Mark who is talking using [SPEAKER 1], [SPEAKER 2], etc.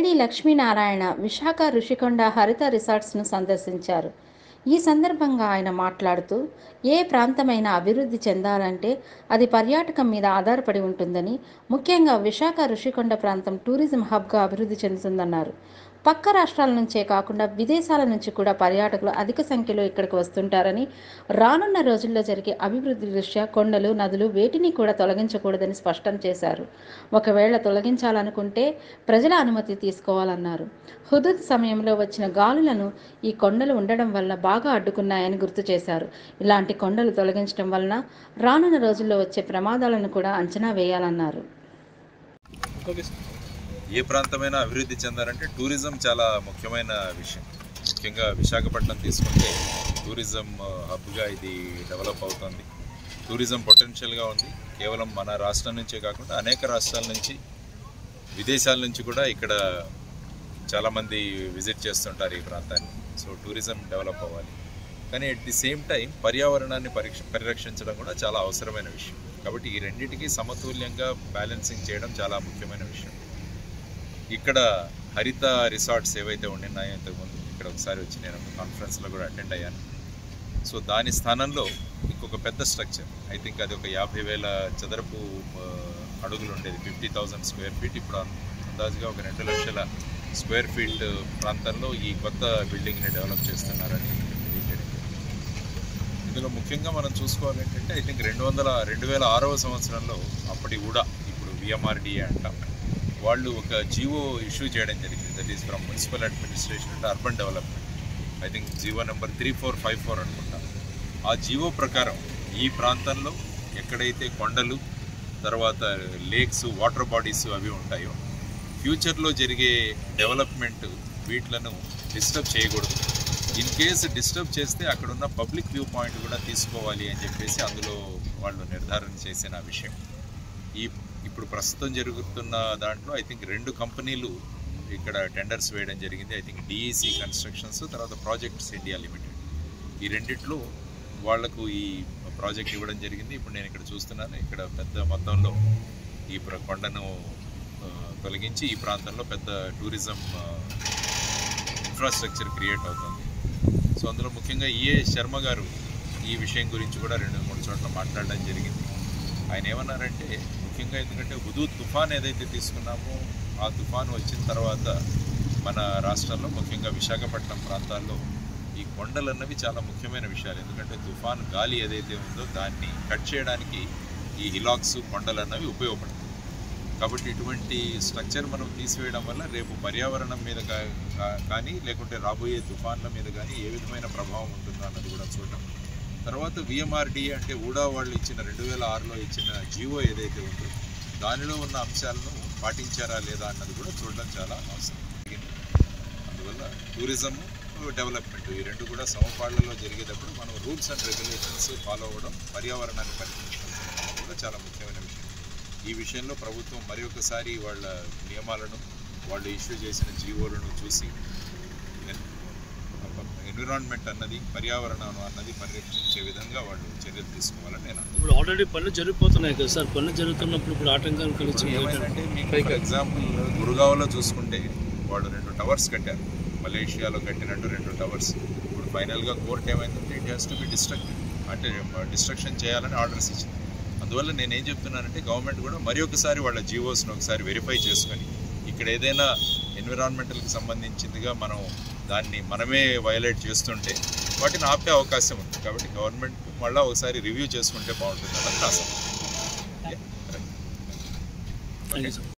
[SPEAKER 1] కేడి లక్ష్మీనారాయణ విశాఖ ఋషికొండ హరిత రిసార్ట్స్ను సందర్శించారు ఈ సందర్భంగా ఆయన మాట్లాడుతూ ఏ ప్రాంతమైనా అభివృద్ధి చెందాలంటే అది పర్యాటకం మీద ఆధారపడి ఉంటుందని ముఖ్యంగా విశాఖ ఋషికొండ ప్రాంతం టూరిజం హబ్గా అభివృద్ధి చెందుతుందన్నారు పక్క రాష్ట్రాల నుంచే కాకుండా విదేశాల నుంచి కూడా పర్యాటకులు అధిక సంఖ్యలో ఇక్కడికి వస్తుంటారని రానున్న రోజుల్లో జరిగే అభివృద్ధి దృష్ట్యా కొండలు నదులు వేటిని కూడా తొలగించకూడదని స్పష్టం చేశారు ఒకవేళ తొలగించాలనుకుంటే ప్రజల అనుమతి తీసుకోవాలన్నారు హుదుద్ సమయంలో వచ్చిన గాలులను ఈ కొండలు ఉండడం వల్ల బాగా అడ్డుకున్నాయని గుర్తు చేశారు ఇలాంటి కొండలు తొలగించడం వలన రానున్న రోజుల్లో వచ్చే ప్రమాదాలను కూడా అంచనా వేయాలన్నారు
[SPEAKER 2] ఏ ప్రాంతమైనా అభివృద్ధి చెందాలంటే టూరిజం చాలా ముఖ్యమైన విషయం ముఖ్యంగా విశాఖపట్నం తీసుకుంటే టూరిజం హబ్గా ఇది డెవలప్ అవుతుంది టూరిజం పొటెన్షియల్గా ఉంది కేవలం మన రాష్ట్రం నుంచే కాకుండా అనేక రాష్ట్రాల నుంచి విదేశాల నుంచి కూడా ఇక్కడ చాలామంది విజిట్ చేస్తుంటారు ఈ ప్రాంతాన్ని సో టూరిజం డెవలప్ అవ్వాలి కానీ అట్ ది సేమ్ టైం పర్యావరణాన్ని పరీక్ష పరిరక్షించడం కూడా చాలా అవసరమైన విషయం కాబట్టి ఈ రెండింటికి సమతుల్యంగా బ్యాలెన్సింగ్ చేయడం చాలా ముఖ్యమైన విషయం ఇక్కడ హరిత రిసార్ట్స్ ఏవైతే ఉండినాయో ఇంతకుముందు ఇక్కడ ఒకసారి వచ్చి నేను కాన్ఫరెన్స్లో కూడా అటెండ్ అయ్యాను సో దాని స్థానంలో ఇంకొక పెద్ద స్ట్రక్చర్ ఐ థింక్ అది ఒక యాభై వేల చదరపు ఆ, అడుగులు ఉండేది ఫిఫ్టీ థౌజండ్ స్క్వేర్ ఫీట్ ఇప్పుడు అందాజుగా ఒక రెండు లక్షల స్క్వేర్ ఫీట్ ప్రాంతంలో ఈ కొత్త బిల్డింగ్ని డెవలప్ చేస్తున్నారని తెలియజేయడం ఇందులో ముఖ్యంగా మనం చూసుకోవాలి ఏంటంటే ఐ థింక్ రెండు వందల రెండు వేల ఆరవ సంవత్సరంలో అప్పటి కూడా ఇప్పుడు విఎంఆర్డిఏ అంటాం వాళ్ళు ఒక జియో ఇష్యూ చేయడం జరిగింది that is from municipal administration and urban development I think GO number three four five four అనుకుంటా ఆ జియో ప్రకారం ఈ ప్రాంతంలో ఎక్కడైతే కొండలు తర్వాత లేక్స్ వాటర్ బాడీస్ అవి ఉంటాయో ఫ్యూచర్లో జరిగే డెవలప్మెంట్ వీటిలను డిస్టర్బ్ చేయకూడదు ఇన్ కేసు డిస్టర్బ్ చేస్తే అక్కడ ఉన్న పబ్లిక్ వ్యూ పాయింట్ కూడా తీసుకోవాలి అని చెప్పేసి అందులో వాళ్ళు నిర్ధారణ చేసిన విషయం ఈ ఇప్పుడు ప్రస్తుతం జరుగుతున్న దాంట్లో ఐ థింక్ రెండు కంపెనీలు ఇక్కడ టెండర్స్ వేయడం జరిగింది ఐ థింక్ డిఈసి కన్స్ట్రక్షన్స్ తర్వాత ప్రాజెక్ట్స్ ఇండియా లిమిటెడ్ ఈ రెండిట్లో వాళ్లకు ఈ ప్రాజెక్ట్ ఇవ్వడం జరిగింది ఇప్పుడు నేను ఇక్కడ చూస్తున్నాను ఇక్కడ పెద్ద మొత్తంలో ఈ ప్ర- కొండను ఆ, తొలగించి ఈ ప్రాంతంలో పెద్ద టూరిజం ఇన్ఫ్రాస్ట్రక్చర్ క్రియేట్ అవుతుంది సో అందులో ముఖ్యంగా ఈఏ శర్మ గారు ఈ విషయం గురించి కూడా రెండు మూడు చోట్ల మాట్లాడడం జరిగింది ఆయన ఏమన్నారంటే ముఖ్యంగా ఎందుకంటే హుదూద్ తుఫాన్ ఏదైతే తీసుకున్నామో ఆ తుఫాన్ వచ్చిన తర్వాత మన రాష్ట్రంలో ముఖ్యంగా విశాఖపట్నం ప్రాంతాల్లో ఈ కొండలు అన్నవి చాలా ముఖ్యమైన విషయాలు ఎందుకంటే తుఫాన్ గాలి ఏదైతే ఉందో దాన్ని కట్ చేయడానికి ఈ హిలాక్స్ కొండలు అన్నవి ఉపయోగపడతాయి కాబట్టి ఇటువంటి స్ట్రక్చర్ మనం తీసివేయడం వల్ల రేపు పర్యావరణం మీద కా- కా- కానీ లేకుంటే రాబోయే తుఫాన్ల మీద కానీ ఏ విధమైన ప్రభావం ఉంటుందో అన్నది కూడా చూడడం తర్వాత విఎంఆర్డి అంటే ఊడా వాళ్ళు ఇచ్చిన రెండు వేల ఆరులో ఇచ్చిన జియో ఏదైతే ఉందో దానిలో ఉన్న అంశాలను పాటించారా లేదా అన్నది కూడా చూడడం చాలా అవసరం అందువల్ల టూరిజం డెవలప్మెంట్ ఈ రెండు కూడా సమపాళ్లలో జరిగేటప్పుడు మనం రూల్స్ అండ్ రెగ్యులేషన్స్ ఫాలో అవ్వడం పర్యావరణాన్ని పరిరక్షించడం కూడా చాలా ముఖ్యమైన విషయం ఈ విషయంలో ప్రభుత్వం మరి ఒకసారి వాళ్ళ నియమాలను వాళ్ళు ఇష్యూ చేసిన జీవోలను చూసి ఎన్విరాన్మెంట్ అన్నది పర్యావరణం అన్నది పరిరక్షించే విధంగా వాళ్ళు చర్యలు తీసుకోవాలని నేను అనుకుంటున్నాను.
[SPEAKER 3] ఇప్పుడు ఆల్రెడీ పనులు జరిగిపోతున్నాయి కదా సార్ పనులు జరుగుతున్నప్పుడు ఇప్పుడు ఆటంకాలు కలిసి
[SPEAKER 2] ఏమైందంటే మీకు ఎగ్జాంపుల్ గురుగావ్లో చూసుకుంటే వాళ్ళు రెండు టవర్స్ కట్టారు మలేషియాలో కట్టినట్టు రెండు టవర్స్ ఇప్పుడు ఫైనల్గా కోర్ట్ ఏమైందంటే it has to be destructed అంటే డిస్ట్రక్షన్ చేయాలని ఆర్డర్స్ ఇచ్చింది అందువల్ల నేను ఏం చెప్తున్నానంటే గవర్నమెంట్ కూడా మరి ఒకసారి వాళ్ళ జీవోస్ని ఒకసారి వెరిఫై చేసుకొని ఇక్కడ ఏదైనా ఎన్విరాన్మెంటల్కి సంబంధించిందిగా మనం దాన్ని మనమే వైలేట్ చేస్తుంటే వాటిని ఆపే అవకాశం ఉంది కాబట్టి గవర్నమెంట్ మళ్ళీ ఒకసారి రివ్యూ చేసుకుంటే బాగుంటుంది అన్నది నా సలహా. Yeah, right.
[SPEAKER 3] Thank you sir